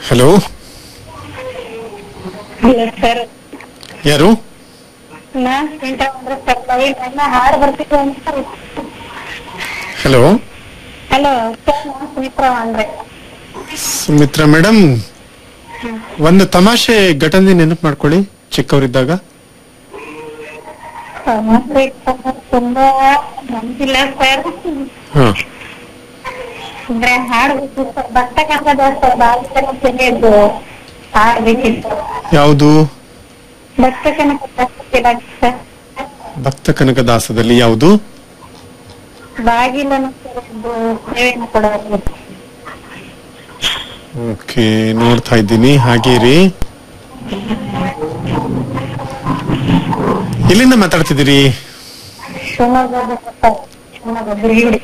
hello hello sir ಯಾರು ನಾನ್ ಸ್ಮಿತ ಅಂದ್ರೆ sir ನನ್ನ ಹಾಡು ಬರ್ತಿತ್ತು ಅಂತ ಹಲೋ ಹಲೋ ಸರ್ ನಾನ್ ಸುಮಿತ್ರಾ ಅಂದ್ರೆ ಸುಮಿತ್ರಾ ಮೇಡಮ್ ಒಂದು ತಮಾಷೆ ಘಟನೆ ನೆನಪು ಮಾಡ್ಕೊಳ್ಳಿ ಚಿಕ್ಕವರಿದ್ದಾಗ ಸಮಸ್ಯೆ ಇತ್ತಂದ್ರೆ ತುಂಬಾ ನಂಬಿಲ್ಲ ಸರ್ ಹಾ ಅಂದ್ರೆ ಹಾಡ್ಬೇಕು ಸರ್ ಭತ್ತ ಕನ್ನಡ ಸರ್ ಬಾಲ್ಯನ ತಿಳಿಯೋದು ಹಾಡ್ಬೇಕಿತ್ತು ಯಾವುದು ಭತ್ತ ಕನ್ನಡ ಸರ್ ಭಕ್ತ ಕನಕದಾಸದಲ್ಲಿ ಯಾವುದು ಬಾಗಿಲನ್ನು ತೆರೆದು ಸೇವೆಯನ್ನು ಕೊಡೋದು ಓಕೆ ನೋಡ್ತಾ ಇದ್ದೀನಿ ಹಾಗೆ ರೀ ಎಲ್ಲಿಂದ ಮಾತಾಡ್ತಿದ್ದೀರಿ ಶಿವಮೊಗ್ಗದ ಸರ್ ಶಿವಮೊಗ್ಗ ಬಿರಿಗುಡಿ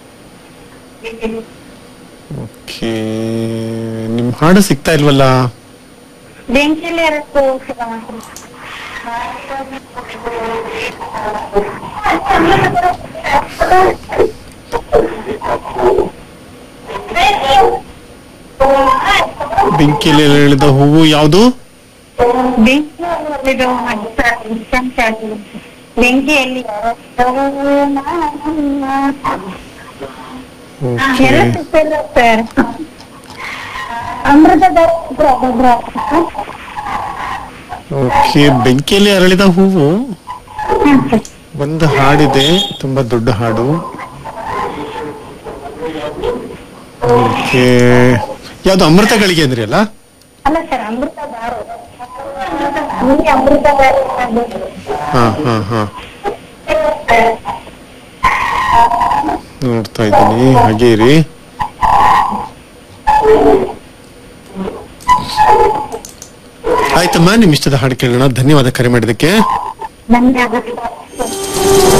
ಓಕೆ ನಿಮ್ ಹಾಡು ಸಿಗ್ತಾ ಇಲ್ವಲ್ಲ ಬೆಂಕಿಲಿ ಎರಡು ಬೆಂಕಿಯಲ್ಲಿ ಎಳೆದ ಹೂವು ಯಾವುದು ಬೆಂಕಿಯಲ್ಲಿ ಬೆಂಕಿಯಲ್ಲಿ ಓಕೆ ಎಲ್ಲ ಸಿಗ್ತಿಲ್ಲ ಸರ್ ಅಮೃತದ ಓಕೆ ಬೆಂಕಿಯಲ್ಲಿ ಅರಳಿದ ಹೂವು ಒಂದು ಹಾಡಿದೆ ತುಂಬಾ ದೊಡ್ಡ ಹಾಡು ಓಕೆ ಯಾವ್ದು ಅಮೃತ ಗಳಿಗೆ ಅಂದ್ರಿ ಅಲ್ಲ ಅಲ್ಲ ಸರ್ ಅಮೃತ ದಾರು ನಿಮಗೆ ಅಮೃತ ದಾರು ಹಾ ಹಾ ಹಾ ನೋಡ್ತಾ ಇದ್ದೀನಿ ಹಾಗೆ ಇರಿ ಆಯ್ತಮ್ಮ ನಿಮ್ ಇಷ್ಟದ ಹಾಡು ಕೇಳೋಣ ಧನ್ಯವಾದ ಕರೆ ಮಾಡಿದಕ್ಕೆ ಧನ್ಯವಾದ